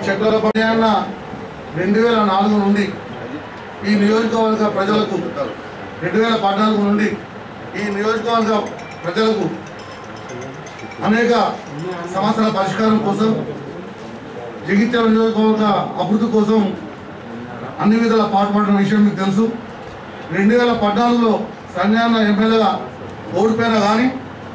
చెట్ల పర్యాన్న రెండు వేల నాలుగు నుండి ఈ నియోజకవర్గ ప్రజలకు రెండు వేల పద్నాలుగు నుండి ఈ నియోజకవర్గ ప్రజలకు అనేక సమస్యల పరిష్కారం కోసం జగిత్యాల నియోజకవర్గ అభివృద్ధి కోసం అన్ని విధాల పాటుపడిన విషయం మీకు తెలుసు రెండు వేల పద్నాలుగులో సంజయన్న ఎమ్మెల్యేగా ఓడిపోయినా కానీ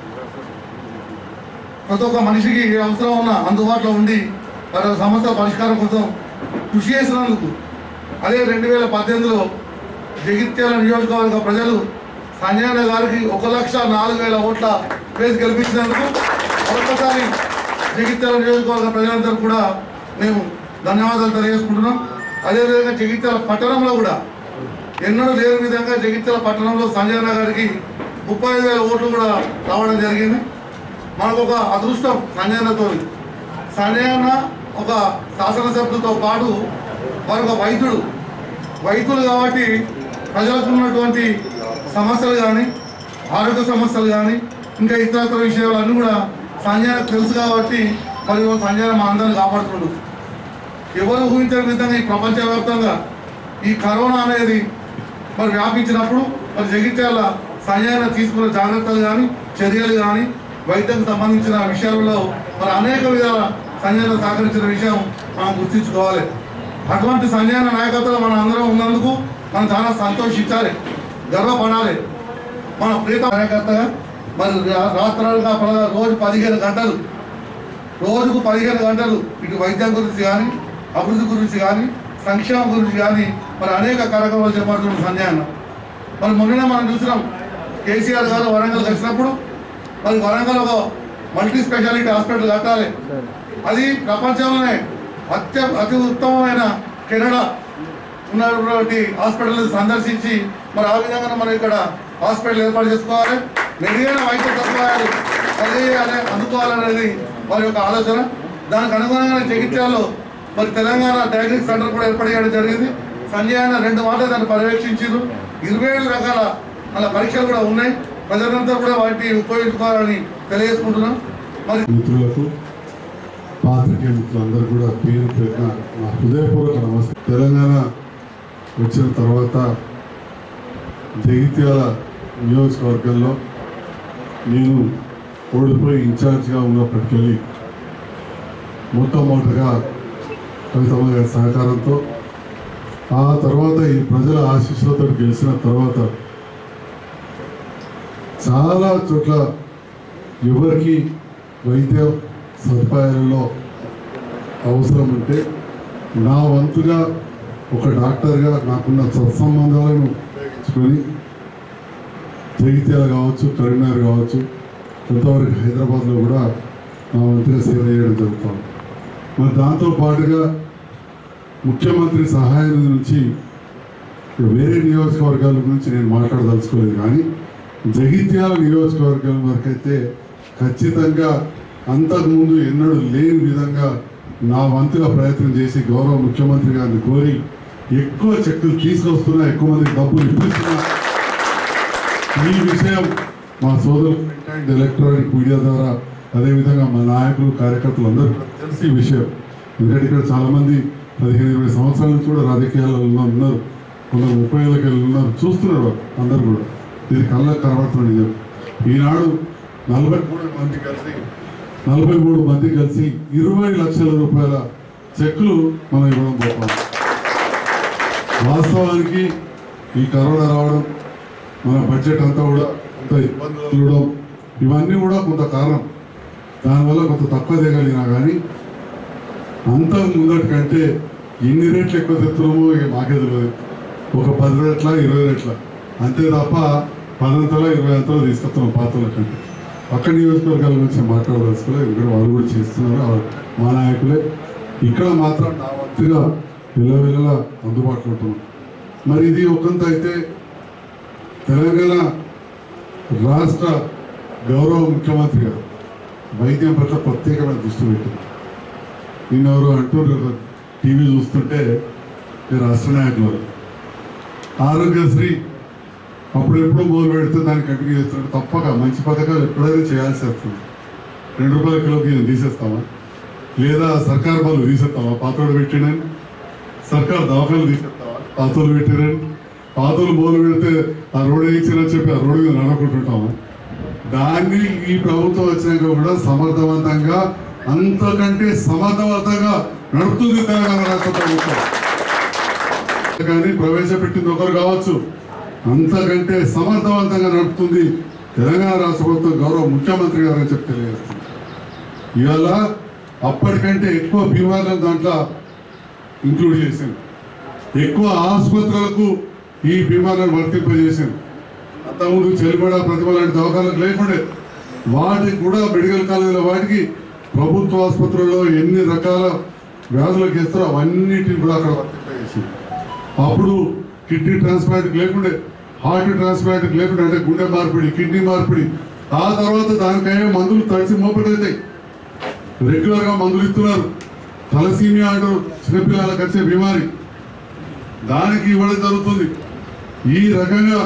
ప్రతి ఒక్క మనిషికి ఏ అవసరం ఉన్న అందుబాటులో ఉండి వారి సమస్యల పరిష్కారం కోసం కృషి చేసినందుకు అదే రెండు వేల పద్దెనిమిదిలో జగిత్యాల నియోజకవర్గ ప్రజలు సంజయన్న గారికి ఒక లక్ష నాలుగు వేల ఓట్ల వేసి గెలిపించినందుకు మరొకసారి జగిత్యాల నియోజకవర్గ ప్రజలందరూ కూడా మేము ధన్యవాదాలు తెలియజేసుకుంటున్నాం అదేవిధంగా జగిత్యాల పట్టణంలో కూడా ఎన్నడూ లేని విధంగా జగిత్యాల పట్టణంలో సంజయన్న గారికి ముప్పై ఐదు వేల ఓట్లు కూడా రావడం జరిగింది మనకు ఒక అదృష్టం సంజయనతో సంజయన్న ఒక శాసనసభ్యులతో పాటు వారు ఒక వైద్యుడు వైద్యులు కాబట్టి ప్రజలకు ఉన్నటువంటి సమస్యలు కానీ ఆరోగ్య సమస్యలు కానీ ఇంకా ఇతరత్ర విషయాలు అన్నీ కూడా సంజయ్ తెలుసు కాబట్టి మరి సంజయ్ మా అందరిని కాపాడుతుండు ఎవరు ఊహించని విధంగా ఈ ప్రపంచవ్యాప్తంగా ఈ కరోనా అనేది మరి వ్యాపించినప్పుడు మరి జగిత్యాల సంజయన తీసుకున్న జాగ్రత్తలు కానీ చర్యలు కానీ వైద్యం సంబంధించిన విషయాలలో మరి అనేక విధాల సంజయన సహకరించిన విషయం మనం గుర్తించుకోవాలి అటువంటి సంజయన నాయకత్వంలో మన అందరం ఉన్నందుకు మనం చాలా సంతోషించాలి గర్వపడాలి మన ప్రీత కార్యకర్తగా మరి రా- రాత్రలుగా పగ- రోజు పదిహేను గంటలు రోజుకు పదిహేను గంటలు ఇటు వైద్యం గురించి కానీ అభివృద్ధి గురించి కానీ సంక్షేమం గురించి కానీ మరి అనేక కార్యక్రమాలు చేపడుతున్న సంజయ్ అన్న మరి మొన్ననే మనం చూసినాం కేసీఆర్ గారు వరంగల్ కలిసినప్పుడు మరి వరంగల్ ఒక మల్టీ స్పెషాలిటీ హాస్పిటల్ కట్టాలి అది ప్రపంచంలోనే అత్య అతి ఉత్తమమైన కెనడా ఉన్నటువంటి హాస్పిటల్ సందర్శించి మరి ఆ విధంగా మనం ఇక్కడ హాస్పిటల్ ఏర్పాటు చేసుకోవాలి మెరుగైన వైద్య సదుపాయాలు కలిగేయాలి అందుకోవాలనేది వారి యొక్క ఆలోచన దానికి అనుగుణంగా జగిత్యాలలో మరి తెలంగాణ డయాగ్నిక్ సెంటర్ కూడా ఏర్పాటు చేయడం జరిగింది సంజయ్ అన్న రెండు మాటలు దాన్ని పర్యవేక్షించారు ఇరవై ఏడు రకాల అలా పరీక్షలు కూడా ఉన్నాయి ప్రజలంతా కూడా వాటిని ఉపయోగించుకోవాలని తెలియజేసుకుంటున్నాం మరి మిత్రులకు పాత్రికేయ మిత్రులందరూ కూడా పేరు పేరున నా హృదయపూర్వక నమస్కారం తెలంగాణ వచ్చిన తర్వాత జగిత్యాల నియోజకవర్గంలో నేను ఓడిపోయి ఇన్ఛార్జ్గా ఉన్నప్పటికెళ్ళి మొట్టమొదటిగా కవితమ్మ గారి సహకారంతో ఆ తర్వాత ఈ ప్రజల ఆశీస్సులతో గెలిచిన తర్వాత చాలా చోట్ల ఎవరికి వైద్య సదుపాయాలలో అవసరం ఉంటే నా వంతుగా ఒక డాక్టర్గా నాకున్న సత్సంబంధాలను ఉపయోగించుకొని జగిత్యాల కావచ్చు కరీంనగర్ కావచ్చు కొంతవరకు హైదరాబాద్లో కూడా నా వంతుగా సేవ చేయడం జరుగుతుంది మరి దాంతో పాటుగా ముఖ్యమంత్రి సహాయం నుంచి వేరే నియోజకవర్గాల గురించి నేను మాట్లాడదలుచుకోలేదు కానీ జగిత్యాల నియోజకవర్గం వరకైతే ఖచ్చితంగా అంతకుముందు ఎన్నడూ లేని విధంగా నా వంతుగా ప్రయత్నం చేసి గౌరవ ముఖ్యమంత్రి గారిని కోరి ఎక్కువ చెక్కులు తీసుకొస్తున్నా ఎక్కువ మందికి డబ్బులు ఇప్పిస్తున్నా ఈ విషయం మా సోదరులు ప్రింట్ అండ్ ఎలక్ట్రానిక్ మీడియా ద్వారా అదేవిధంగా మా నాయకులు కార్యకర్తలు అందరూ కూడా తెలిసి ఈ విషయం ఎందుకంటే ఇక్కడ చాలా మంది పదిహేను ఇరవై సంవత్సరాల నుంచి కూడా రాజకీయాల్లో ఉన్న- ఉన్నారు కొందరు ముప్పై ఏళ్ళకి వెళ్ళి ఉన్నారు చూస్తున్నారు వాళ్ళు అందరూ కూడా ఇది కళ్ళకు కనబడుతున్న నిజం ఈనాడు నలభై మూడు మంది కలిసి నలభై మూడు మంది కలిసి ఇరవై లక్షల రూపాయల చెక్కులు మనం ఇవ్వడం పోతాం వాస్తవానికి ఈ కరోనా రావడం మన బడ్జెట్ అంతా కూడా కొంత ఇబ్బందులు ఉండడం ఇవన్నీ కూడా కొంత కారణం దానివల్ల కొంత తక్కువ దిగలిగినా కానీ అంత ముందటి కంటే ఎన్ని రేట్లు ఎక్కువ తెస్తున్నామో ఇక మాకే తెలియదు ఒక పది రెట్ల ఇరవై రెట్ల అంతే తప్ప పదంతలో ఇరవై అంతలో తీసుకొస్తున్నాం పాతల కంటే పక్క నియోజకవర్గాల గురించి మాట్లాడదలుచుకోలేదు ఇక్కడ వాళ్ళు కూడా చేస్తున్నారు వాళ్ళు మా నాయకులే ఇక్కడ మాత్రం నా వంతుగా విలవిలలా అందుబాటులో ఉంటున్నాం మరి ఇది ఒకంత అయితే తెలంగాణ రాష్ట్ర గౌరవ ముఖ్యమంత్రి గారు వైద్యం పట్ల ప్రత్యేకమైన దృష్టి పెట్టింది నిన్న ఎవరు అంటున్నారు టీవీ చూస్తుంటే మీరు రాష్ట్ర నాయకులు ఆరోగ్యశ్రీ అప్పుడు ఎప్పుడో మొదలు పెడితే దాన్ని కంటిన్యూ చేస్తున్నట్టు తప్పక మంచి పథకాలు ఎప్పుడైనా చేయాల్సి వస్తుంది రెండు రూపాయల కిలోకి ఇది తీసేస్తామా లేదా సర్కార్ బళ్ళు తీసేస్తావా పాతోడు పెట్టినని సర్కార్ దవాఖాలు తీసేస్తావా పాతోలు పెట్టినని పాతోలు బోలు పెడితే ఆ రోడ్ వేయించారని చెప్పి ఆ రోడ్డు మీద నడకుంటుంటాము దాన్ని ఈ ప్రభుత్వం వచ్చినాక కూడా సమర్థవంతంగా అంతకంటే సమర్థవంతంగా నడుపుతుంది తెలంగాణ రాష్ట్ర ప్రభుత్వం కానీ ప్రవేశపెట్టింది ఒకరు కావచ్చు అంతకంటే సమర్థవంతంగా నడుపుతుంది తెలంగాణ రాష్ట్ర ప్రభుత్వం గౌరవ ముఖ్యమంత్రి గారు అని చెప్పి తెలియజేస్తుంది ఇవాళ అప్పటికంటే ఎక్కువ బీమార్లను దాంట్లో ఇంక్లూడ్ చేసింది ఎక్కువ ఆసుపత్రులకు ఈ బీమార్లను వర్తింపజేసింది అంతకుముందు చెలిపడ ప్రతిభ లాంటి దవాఖానాలకు లేకుండే వాటికి కూడా మెడికల్ కాలేజీల వాటికి ప్రభుత్వ ఆసుపత్రుల్లో ఎన్ని రకాల వ్యాధులకు ఇస్తారో అవన్నిటిని కూడా అక్కడ వర్తింపజేసింది అప్పుడు కిడ్నీ ట్రాన్స్ప్లాంట్ లేకుండే హార్ట్ ట్రాన్స్ప్లాంట్ లేకుండే అంటే గుండె మార్పిడి కిడ్నీ మార్పిడి ఆ తర్వాత దానికయ్యే మందులు తడిసి మోపడవుతాయి రెగ్యులర్ గా మందులు ఇస్తున్నారు తలసీమియా అంటూ చిన్నపిల్లలకు వచ్చే బీమారి దానికి ఇవ్వడం జరుగుతుంది ఈ రకంగా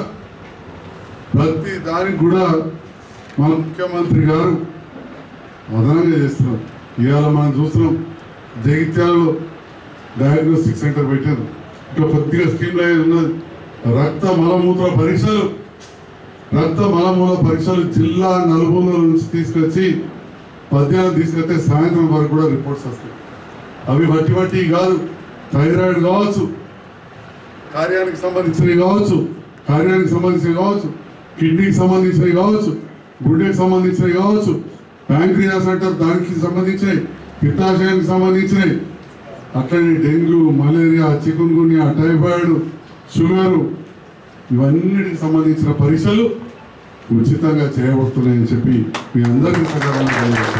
ప్రతి దానికి కూడా మన ముఖ్యమంత్రి గారు అదనంగా చేస్తున్నారు ఇవాళ మనం చూస్తున్నాం జగిత్యాలలో డయాగ్నోస్టిక్ సెంటర్ పెట్టారు ఇంకా కొద్దిగా స్కీమ్ లైన్ ఉన్నది రక్త మలమూత్ర పరీక్షలు రక్త మలమూల పరీక్షలు జిల్లా నలుమూల నుంచి తీసుకొచ్చి మధ్యాహ్నం తీసుకొస్తే సాయంత్రం వరకు కూడా రిపోర్ట్స్ వస్తాయి అవి బట్టి బట్టి కాదు థైరాయిడ్ కావచ్చు కార్యానికి సంబంధించినవి కావచ్చు కార్యానికి సంబంధించినవి కావచ్చు కిడ్నీకి సంబంధించినవి కావచ్చు గుండెకి సంబంధించినవి కావచ్చు ప్యాంక్రియాస్ అంటారు దానికి సంబంధించినవి పిత్తాశయానికి సంబంధించినవి అట్లనే dengue malaria chikungunya typhoid sugar ఇవన్నిటికి సంబంధించిన పరీక్షలు ఉచితంగా చేయబడుతున్నాయని చెప్పి మీ అందరికీ సకాలంలో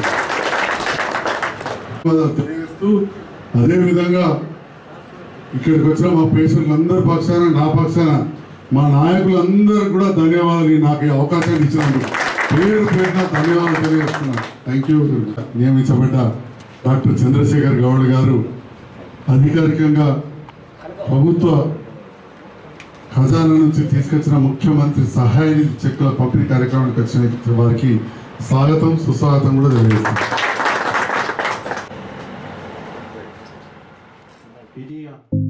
తెలియజేస్తున్నాను. తెలియజేస్తూ అదేవిధంగా ఇక్కడికి వచ్చిన మా పేషెంట్లు అందరి పక్షాన నా పక్షాన మా నాయకులందరూ కూడా ధన్యవాదాలు ఈ నాకు ఈ అవకాశాన్ని ఇచ్చినందుకు పేరు పేరున ధన్యవాదాలు తెలియజేస్తున్నాను థ్యాంక్ యూ నియమించబడ్డ డాక్టర్ చంద్రశేఖర్ గౌడ్ గారు అధికారికంగా ప్రభుత్వ ఖజానా నుంచి తీసుకొచ్చిన ముఖ్యమంత్రి సహాయ నిధి చెక్కుల పంపిణీ కార్యక్రమానికి వచ్చిన వారికి స్వాగతం సుస్వాగతం కూడా తెలియజేస్తాం ఇది